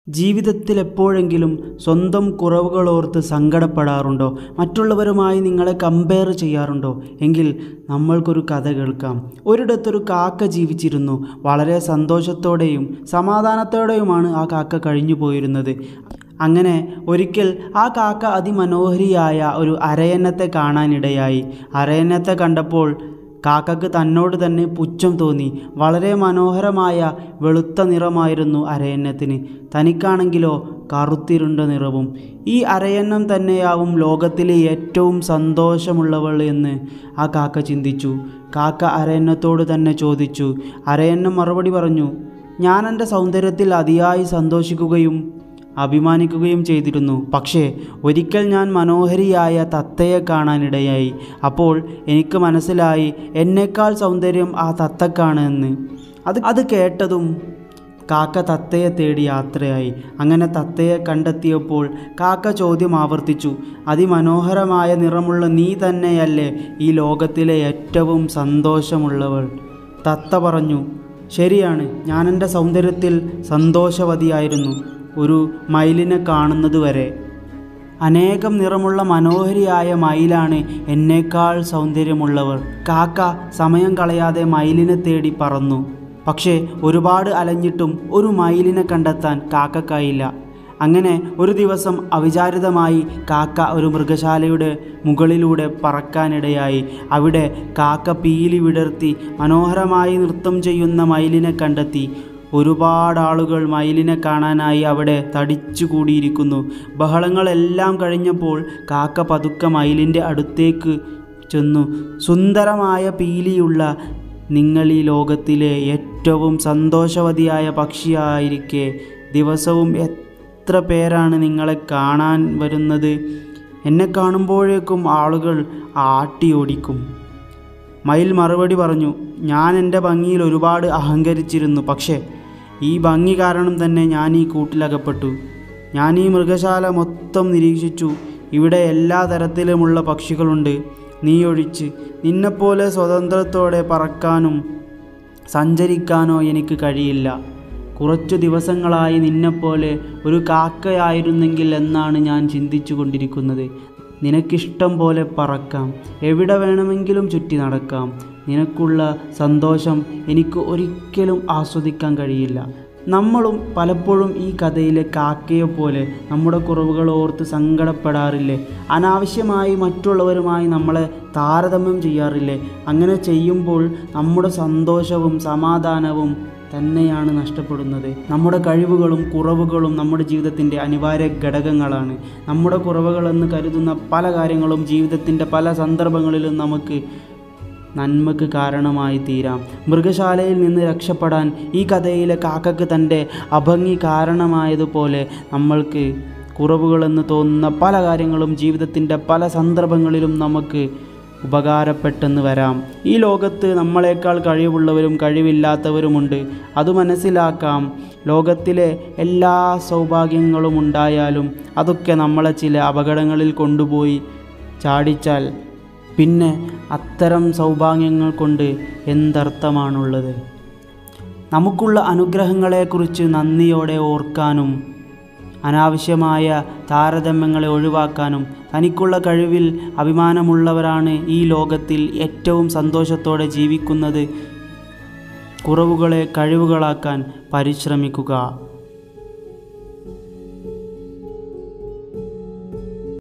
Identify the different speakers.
Speaker 1: ജീവിതത്തിൽ എപ്പോഴെങ്കിലും സ്വന്തം കുറവുകളോർത്ത് സങ്കടപ്പെടാറുണ്ടോ മറ്റുള്ളവരുമായി നിങ്ങളെ കമ്പയർ ചെയ്യാറുണ്ടോ എങ്കിൽ നമ്മൾക്കൊരു കഥ കേൾക്കാം ഒരിടത്തൊരു കാക്ക ജീവിച്ചിരുന്നു വളരെ സന്തോഷത്തോടെയും സമാധാനത്തോടെയുമാണ് ആ കാക്ക കഴിഞ്ഞു പോയിരുന്നത് അങ്ങനെ ഒരിക്കൽ ആ കാക്ക അതിമനോഹരിയായ ഒരു അരയന്നത്തെ കാണാനിടയായി അരയന്നത്തെ കണ്ടപ്പോൾ കാക്കക്ക് തന്നോട് തന്നെ പുച്ഛം തോന്നി വളരെ മനോഹരമായ വെളുത്ത നിറമായിരുന്നു അരയന്നത്തിന് തനിക്കാണെങ്കിലോ കറുത്തിരുണ്ട നിറവും ഈ അരയന്നം തന്നെയാവും ലോകത്തിലെ ഏറ്റവും സന്തോഷമുള്ളവൾ എന്ന് ആ കാക്ക ചിന്തിച്ചു കാക്ക അരയന്നത്തോട് തന്നെ ചോദിച്ചു അരയന്നം മറുപടി പറഞ്ഞു ഞാൻ എൻ്റെ സൗന്ദര്യത്തിൽ അതിയായി സന്തോഷിക്കുകയും അഭിമാനിക്കുകയും ചെയ്തിരുന്നു പക്ഷേ ഒരിക്കൽ ഞാൻ മനോഹരിയായ തത്തയെ കാണാനിടയായി അപ്പോൾ എനിക്ക് മനസ്സിലായി എന്നേക്കാൾ സൗന്ദര്യം ആ തത്തക്കാണ് എന്ന് അത് അത് കേട്ടതും കാക്ക തത്തയെ തേടി യാത്രയായി അങ്ങനെ തത്തയെ കണ്ടെത്തിയപ്പോൾ കാക്ക ചോദ്യം ആവർത്തിച്ചു അതിമനോഹരമായ നിറമുള്ള നീ തന്നെയല്ലേ ഈ ലോകത്തിലെ ഏറ്റവും സന്തോഷമുള്ളവൾ തത്ത പറഞ്ഞു ശരിയാണ് ഞാൻ എൻ്റെ സൗന്ദര്യത്തിൽ സന്തോഷവതിയായിരുന്നു ഒരു മയിലിനെ കാണുന്നതുവരെ അനേകം നിറമുള്ള മനോഹരിയായ മയിലാണ് എന്നേക്കാൾ സൗന്ദര്യമുള്ളവർ കാക്ക സമയം കളയാതെ മയിലിനെ തേടി പറന്നു പക്ഷേ ഒരുപാട് അലഞ്ഞിട്ടും ഒരു മയിലിനെ കണ്ടെത്താൻ കാക്കക്കായില്ല അങ്ങനെ ഒരു ദിവസം അവിചാരിതമായി കാക്ക ഒരു മൃഗശാലയുടെ മുകളിലൂടെ പറക്കാനിടയായി അവിടെ കാക്ക പീലി വിടർത്തി മനോഹരമായി നൃത്തം ചെയ്യുന്ന മയിലിനെ കണ്ടെത്തി ഒരുപാട് ആളുകൾ മയിലിനെ കാണാനായി അവിടെ തടിച്ചു കൂടിയിരിക്കുന്നു ബഹളങ്ങളെല്ലാം കഴിഞ്ഞപ്പോൾ കാക്ക പതുക്കെ മയിലിൻ്റെ അടുത്തേക്ക് ചെന്നു സുന്ദരമായ പീലിയുള്ള നിങ്ങൾ ഈ ലോകത്തിലെ ഏറ്റവും സന്തോഷവതിയായ പക്ഷിയായിരിക്കെ ദിവസവും എത്ര പേരാണ് നിങ്ങളെ കാണാൻ വരുന്നത് എന്നെ കാണുമ്പോഴേക്കും ആളുകൾ ആട്ടിയോടിക്കും മയിൽ മറുപടി പറഞ്ഞു ഞാൻ എൻ്റെ ഭംഗിയിൽ ഒരുപാട് അഹങ്കരിച്ചിരുന്നു പക്ഷേ ഈ ഭംഗി കാരണം തന്നെ ഞാൻ ഈ കൂട്ടിലകപ്പെട്ടു ഞാൻ ഈ മൃഗശാല മൊത്തം നിരീക്ഷിച്ചു ഇവിടെ എല്ലാ തരത്തിലുമുള്ള പക്ഷികളുണ്ട് നീ ഒഴിച്ച് നിന്നെപ്പോലെ സ്വതന്ത്രത്തോടെ പറക്കാനും സഞ്ചരിക്കാനോ എനിക്ക് കഴിയില്ല കുറച്ചു ദിവസങ്ങളായി നിന്നെപ്പോലെ ഒരു കാക്കയായിരുന്നെങ്കിൽ എന്നാണ് ഞാൻ ചിന്തിച്ചു കൊണ്ടിരിക്കുന്നത് നിനക്കിഷ്ടം പോലെ പറക്കാം എവിടെ വേണമെങ്കിലും ചുറ്റി നടക്കാം നിനക്കുള്ള സന്തോഷം എനിക്ക് ഒരിക്കലും ആസ്വദിക്കാൻ കഴിയില്ല നമ്മളും പലപ്പോഴും ഈ കഥയിലെ കാക്കയെ പോലെ നമ്മുടെ കുറവുകൾ ഓർത്ത് സങ്കടപ്പെടാറില്ലേ അനാവശ്യമായി മറ്റുള്ളവരുമായി നമ്മളെ താരതമ്യം ചെയ്യാറില്ലേ അങ്ങനെ ചെയ്യുമ്പോൾ നമ്മുടെ സന്തോഷവും സമാധാനവും തന്നെയാണ് നഷ്ടപ്പെടുന്നത് നമ്മുടെ കഴിവുകളും കുറവുകളും നമ്മുടെ ജീവിതത്തിൻ്റെ അനിവാര്യ ഘടകങ്ങളാണ് നമ്മുടെ കുറവുകളെന്ന് കരുതുന്ന പല കാര്യങ്ങളും ജീവിതത്തിൻ്റെ പല സന്ദർഭങ്ങളിലും നമുക്ക് നന്മക്ക് കാരണമായി തീരാം മൃഗശാലയിൽ നിന്ന് രക്ഷപ്പെടാൻ ഈ കഥയിലെ കാക്കക്ക് തൻ്റെ അഭംഗി കാരണമായതുപോലെ നമ്മൾക്ക് കുറവുകളെന്ന് തോന്നുന്ന പല കാര്യങ്ങളും ജീവിതത്തിൻ്റെ പല സന്ദർഭങ്ങളിലും നമുക്ക് ഉപകാരപ്പെട്ടെന്ന് വരാം ഈ ലോകത്ത് നമ്മളെക്കാൾ കഴിവുള്ളവരും കഴിവില്ലാത്തവരുമുണ്ട് അത് മനസ്സിലാക്കാം ലോകത്തിലെ എല്ലാ സൗഭാഗ്യങ്ങളും ഉണ്ടായാലും അതൊക്കെ നമ്മളെ ചില അപകടങ്ങളിൽ കൊണ്ടുപോയി ചാടിച്ചാൽ പിന്നെ അത്തരം സൗഭാഗ്യങ്ങൾ കൊണ്ട് എന്തർത്ഥമാണുള്ളത് നമുക്കുള്ള അനുഗ്രഹങ്ങളെക്കുറിച്ച് നന്ദിയോടെ ഓർക്കാനും അനാവശ്യമായ താരതമ്യങ്ങളെ ഒഴിവാക്കാനും തനിക്കുള്ള കഴിവിൽ അഭിമാനമുള്ളവരാണ് ഈ ലോകത്തിൽ ഏറ്റവും സന്തോഷത്തോടെ ജീവിക്കുന്നത് കുറവുകളെ കഴിവുകളാക്കാൻ പരിശ്രമിക്കുക